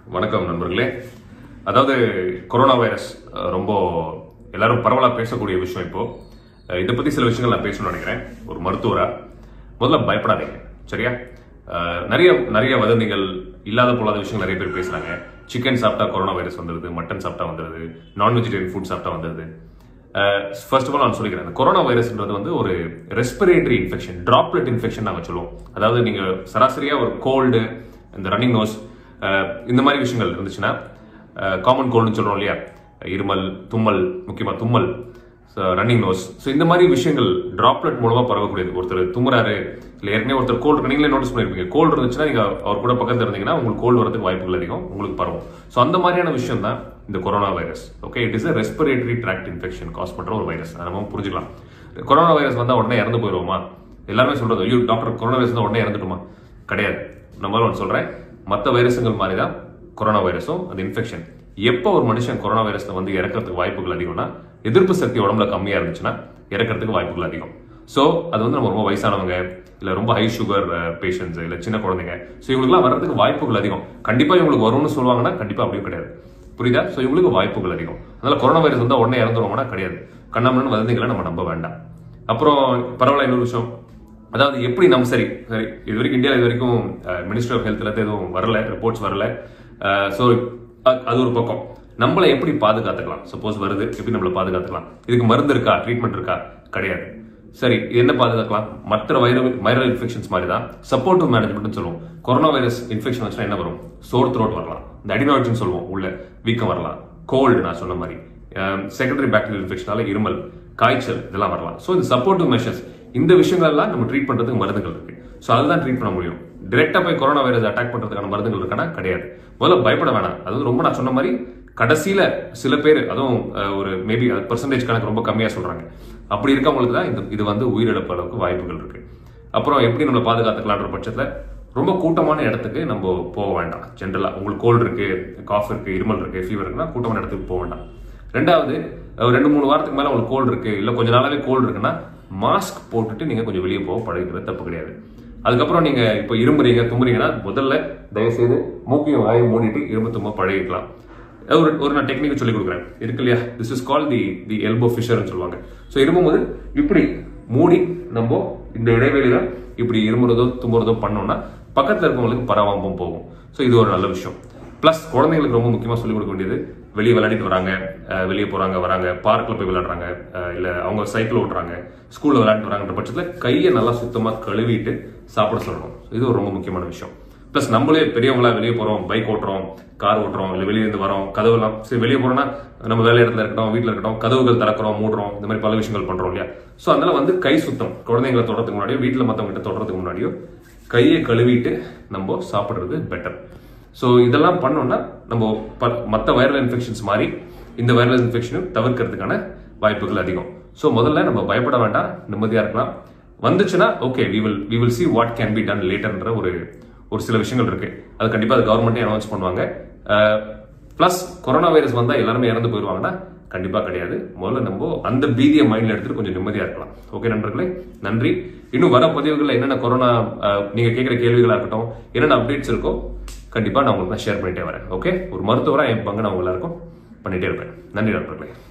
வணக்கம் நண்பர்களே அதாவது கொரோனா வைரஸ் அஹ், ரொம்ப எல்லாரும் பரவலாக பேசக்கூடிய விஷயம் இப்போ அஹ், இதை பத்தி சில விஷயங்கள் நான் பேசணும்னு நினைக்கிறேன் ஒரு மருத்துவரா முதல்ல பயப்படாதீங்க சரியா அஹ், நிறைய நிறைய வதந்திகள் இல்லாத போலாத விஷயங்கள் நிறைய பேர் பேசுறாங்க சிக்கன் சாப்பிட்டா கொரோனா வைரஸ் வந்துடுது மட்டன் சாப்பிட்டா வந்துடுது நான் வெஜிடேரியன் ஃபுட் சாப்பிட்டா வந்துடுது ஃபர்ஸ்ட் ஆஃப் ஆல் நான் சொல்லிக்கிறேன் இந்த கொரோனா வைரஸ்ன்றது வந்து ஒரு ரெஸ்பிரேட்டரி இன்ஃபெக்ஷன் டிராப்லெட் இன்ஃபெக்ஷன் நாங்கள் சொல்லுவோம் அதாவது நீங்க சராசரியா ஒரு கோல்டு இந்த ரன்னிங் நோஸ் இந்த மாதிரி விஷயங்கள் இருந்துச்சுன்னா காமன் கோல்டுன்னு சொல்றோம் இல்லையா இருமல் தும்மல் முக்கியமா தும்மல் ரன்னிங் நோஸ் ஸோ இந்த மாதிரி விஷயங்கள் டிராப்லெட் மூலமா பரவக்கூடியது ஒருத்தர் தும்முறாரு இல்லை ஏற்கனவே ஒருத்தர் கோல்டு நீங்களே நோட்டீஸ் பண்ணிருப்பீங்க கோல்டு இருந்துச்சுன்னா நீங்க அவர் கூட பக்கத்துல இருந்தீங்கன்னா உங்களுக்கு கோல்டு வரதுக்கு வாய்ப்புகள் அதிகம் உங்களுக்கு பரவும் ஸோ அந்த மாதிரியான விஷயம் தான் இந்த corona virus okay it is a respiratory tract infection cause பண்ற ஒரு வைரஸ் அதை நம்ம புரிஞ்சுக்கலாம் கொரோனா வைரஸ் வந்தா உடனே இறந்து போயிடுவோமா எல்லாருமே சொல்றது ஐயோ டாக்டர் கொரோனா வைரஸ் தான் உடனே இறந்துட்டுமா கிடையாது நம்ம ஒன்று சொல்றேன் மற்ற வைரஸுங்கள் மாதிரி தான் கொரோனா வைரஸும் அந்த இன்ஃபெக்ஷன் எப்போ ஒரு மனுஷன் கொரோனா வைரஸ்ல வந்து இறக்கிறதுக்கு வாய்ப்புகள் அதிகம்னா எதிர்ப்பு சக்தி உடம்புல கம்மியா இருந்துச்சுன்னா இறக்கிறதுக்கு வாய்ப்புகள் அதிகம் ஸோ அது வந்து நம்ம ரொம்ப வயசானவங்க இல்ல ரொம்ப ஹை சுகர் பேஷண்ட்ஸ் இல்ல சின்ன குழந்தைங்க ஸோ இவங்களுக்குலாம் வர்றதுக்கு வாய்ப்புகள் அதிகம் கண்டிப்பா இவங்களுக்கு வரும்னு சொல்லுவாங்கன்னா கண்டிப்பா அப்படியும் கிடையாது புரியுதா ஸோ இவங்களுக்கு வாய்ப்புகள் அதிகம் அதனால கொரோனா வைரஸ் வந்தா உடனே இறந்துருவோம்னா கிடையாது கண்ணாமன்னு வதந்திகளை நம்ம நம்ப வேண்டாம் அப்புறம் பரவாயில்ல இன்னொரு விஷயம் அதாவது எப்படி நம்ம சரி சரி இது வரைக்கும் இந்தியா இது வரைக்கும் மினிஸ்ட்ரி ஆஃப் ஹெல்த்ல எதுவும் வரல ரிப்போர்ட்ஸ் வரல ஸோ அது ஒரு பக்கம் நம்மளை எப்படி பாதுகாத்துக்கலாம் சப்போஸ் வருது எப்படி நம்மளை பாதுகாத்துக்கலாம் இதுக்கு மருந்து இருக்கா ட்ரீட்மெண்ட் இருக்கா கிடையாது சரி இது என்ன பாதுகாக்கலாம் மற்ற வைரல் வைரல் இன்ஃபெக்ஷன்ஸ் மாதிரி தான் சப்போர்ட்டிவ் மேனேஜ்மெண்ட்னு சொல்லுவோம் கொரோனா வைரஸ் இன்ஃபெக்ஷன் வச்சுனா என்ன வரும் சோர் த்ரோட் வரலாம் இந்த அடினாய்ட்ஸ்னு சொல்லுவோம் உள்ள வீக்கம் வரலாம் கோல்டு நான் சொன்ன மாதிரி செகண்டரி பாக்டீரியல் இன்ஃபெக்ஷனால இருமல் காய்ச்சல் இதெல்லாம் வரலாம் ஸோ இந்த சப்போர்ட்டிவ் மெஷர்ஸ் இந்த விஷயங்கள் எல்லாம் நம்ம ட்ரீட் பண்றதுக்கு மருந்துகள் இருக்கு ஸோ அதுதான் ட்ரீட் பண்ண முடியும் டிரெக்டா போய் கொரோனா வைரஸ் அட்டாக் பண்றதுக்கான மருந்துகள் இருக்கானா கிடையாது முதல்ல பயப்பட வேணாம் அது வந்து ரொம்ப நான் சொன்ன மாதிரி கடைசியில சில பேர் அதுவும் அஹ், ஒரு மேபி பர்சன்டேஜ் கணக்கு ரொம்ப கம்மியா சொல்றாங்க அப்படி இருக்கவங்களுக்கு தான் இந்த இது வந்து உயிரிழப்பு அளவுக்கு வாய்ப்புகள் இருக்கு அப்புறம் எப்படி நம்மளை பாதுகாத்துக்கலான்ற பட்சத்துல ரொம்ப கூட்டமான இடத்துக்கு நம்ம போக வேண்டாம் ஜென்ரலா உங்களுக்கு கோல்டு இருக்கு காஃப் இருக்கு இருமல் இருக்கு ஃபீவர் இருக்குன்னா கூட்டமான இடத்துக்கு போக வேண்டாம் ரெண்டாவது ஒரு ரெண்டு மூணு வாரத்துக்கு மேல உங்களுக்கு கோல்டு இருக்கு இல்ல கொஞ்ச நாளாவே கோல்டு இருக்குன்னா மாஸ்க் போட்டுட்டு நீங்க கொஞ்சம் வெளியே போக பழகிறது தப்பு கிடையாது அதுக்கப்புறம் நீங்க இப்போ இருமுறீங்க தும்புறீங்கன்னா முதல்ல தயவுசெய்து மூக்கையும் வாயும் மூடிட்டு இரும்பு தும்ப பழகிக்கலாம் ஒரு ஒரு நான் டெக்னிக் சொல்லி கொடுக்குறேன் இருக்கு இல்லையா this is call the the elbow ஃபிஷர்னு சொல்லுவாங்க ஸோ இருமும்போது இப்படி மூடி நம்ம இந்த இடைவெளியில இப்படி இருமுறதோ தும்புறதோ பண்ணோம்னா பக்கத்துல இருக்கவங்களுக்கு பரவாம போகும் ஸோ இது ஒரு நல்ல விஷயம் ப்ளஸ் குழந்தைங்களுக்கு ரொம்ப முக்கியமா சொல்லிக் கொடுக்க வேண்டியது வெளியே விளையாடிட்டு வராங்க அஹ் வெளியே போறாங்க வராங்க பார்க்ல போய் விளையாடுறாங்க அஹ் இல்ல அவங்க சைக்கிள் ஓட்டுறாங்க ஸ்கூல்ல விளையாடிட்டு வராங்கன்ற பட்சத்துல கையை நல்லா சுத்தமா கழுவிட்டு சாப்பிட சொல்லணும் இது ஒரு ரொம்ப முக்கியமான விஷயம் ப்ளஸ் நம்மளே பெரியவங்களா வெளியே போறோம் பைக் ஓட்டுறோம் கார் ஓட்டுறோம் இல்ல வெளியே இருந்து வரோம் கதவுலாம் சரி வெளியே போறோம்னா நம்ம வேலை இடத்துல இருக்கட்டும் வீட்டுல இருக்கட்டும் கதவுகள் திறக்கிறோம் மூடுறோம் இந்த மாதிரி பல விஷயங்கள் பண்றோம் இல்லையா சோ அதனால வந்து கை சுத்தம் குழந்தைங்களை தொடறதுக்கு முன்னாடியோ வீட்டுல மத்தவங்க கிட்ட தொடறதுக்கு முன்னாடியோ கையை கழுவிட்டு நம்ம சாப்பிடுறது பெட்டர் ஸோ இதெல்லாம் பண்ணோம்னா நம்ம மற்ற வைரல் இன்ஃபெக்ஷன்ஸ் மாதிரி இந்த வைரல் இன்ஃபெக்ஷனும் தவிர்க்கிறதுக்கான வாய்ப்புகள் அதிகம் ஸோ முதல்ல நம்ம பயப்பட வேண்டாம் நிம்மதியா இருக்கலாம் வந்துச்சுன்னா okay we will we will see what can be done லேட்டர்ன்ற ஒரு ஒரு சில விஷயங்கள் இருக்கு அது கண்டிப்பா அது கவர்மெண்ட்டே அனௌன்ஸ் பண்ணுவாங்க ப்ளஸ் கொரோனா வைரஸ் வந்தா எல்லாருமே இறந்து போயிடுவாங்கன்னா கண்டிப்பா கிடையாது முதல்ல நம்ம அந்த பீதியை மைண்ட்ல எடுத்துட்டு கொஞ்சம் நிம்மதியா இருக்கலாம் ஓகே நண்பர்களே நன்றி இன்னும் வர பதிவுகள்ல என்னென்ன கொரோனா அஹ், நீங்க கேட்கிற கேள்விகளா இருக்கட்டும் என்னென்ன அப்டேட்ஸ் இருக்கோ கண்டிப்பா நான் உங்களுக்கு நான் ஷேர் பண்ணிட்டே வரேன் ஓகே ஒரு மருத்துவரா என் பங்கு நான் உங்க எல்லாருக்கும் பண்ணிட்டே இருப்பேன் நன்றி நண்பர்களே